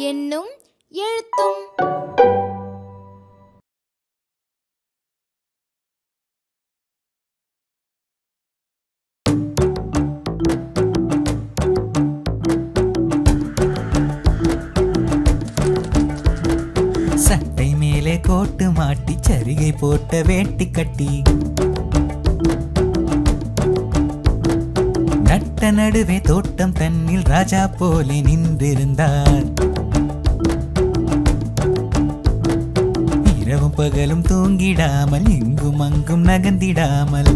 என்னும் எழுத்தும் சட்டை மேலே கோட்டு மாட்டி சரிகை போட்ட வேட்டி கட்டி நட்ட நடுவே தோட்டம் தன்னில் ராஜா போலே நின்றிருந்தார் இரவும் பகலும் தூங்கிடாமல் இங்கும் அங்கும் நகர்ந்திடாமல்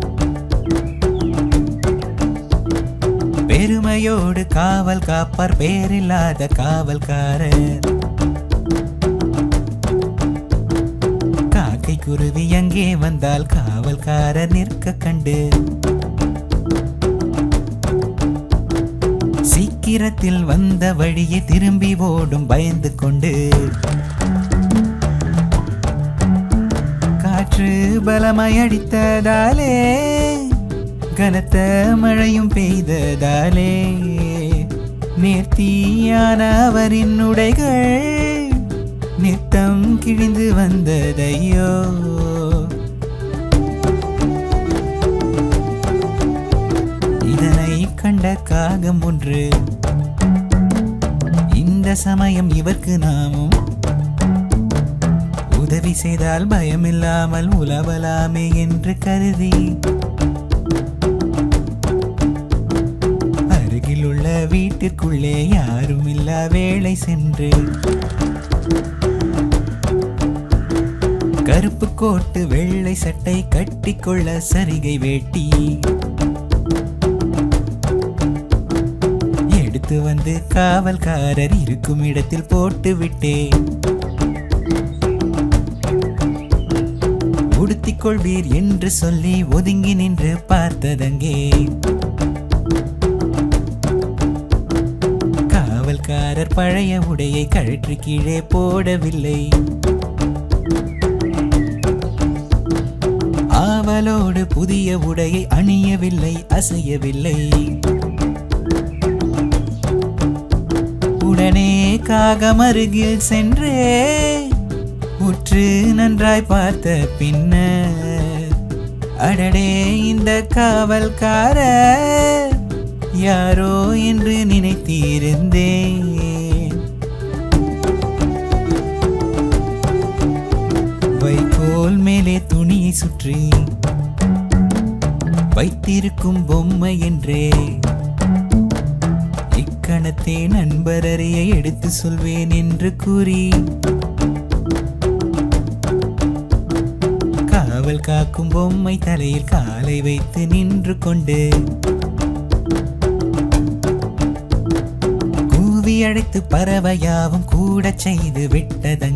பெருமையோடு காவல் காப்பார் பேரில்லாத காவல்காரர் காக்கை குருவி அங்கே வந்தால் காவல்காரர் நிற்க கண்டு சீக்கிரத்தில் வந்த வழியே திரும்பி ஓடும் பயந்து கொண்டு காற்று பலமாய் அடித்ததாலே கனத்த மழையும் பெய்ததாலே நேர்த்தியான அவரின் உடைகள் நித்தம் கிழிந்து வந்ததையோ இதனை கண்ட காகம் ஒன்று இந்த சமயம் இவர்க்கு நாமும் உதவி செய்தால் பயமில்லாமல் உலவலாமே என்று கருதி அருகிலுள்ள வீட்டிற்குள்ளே யாரும் இல்லா வேளை சென்று கருப்பு கோட்டு வெள்ளை சட்டை கட்டிக்கொள்ள சரிகை வேட்டி எடுத்து வந்து காவல்காரர் இருக்கும் இடத்தில் போட்டு விட்டேன் உடுத்திக் கொள்வீர் என்று சொல்லி ஒதுங்கி நின்று பார்த்ததங்கே காவல்காரர் பழைய உடையை கழற்றி கீழே போடவில்லை ஆவலோடு புதிய உடையை அணியவில்லை அசையவில்லை உடனே காகமருகில் சென்றே உற்று நன்றாய் பார்த்த பின்னர் அடடே இந்த காவல்காரர் யாரோ என்று நினைத்திருந்தேன் வைக்கோல் மேலே துணியை சுற்றி வைத்திருக்கும் பொம்மை என்றே இக்கணத்தே நண்பரறிய எடுத்து சொல்வேன் என்று கூறி காவல் காக்கும் பொம்மை தலையில் காலை வைத்து நின்று கொண்டு கூவி அழைத்து பறவையாவும் கூட செய்து விட்டதங்கே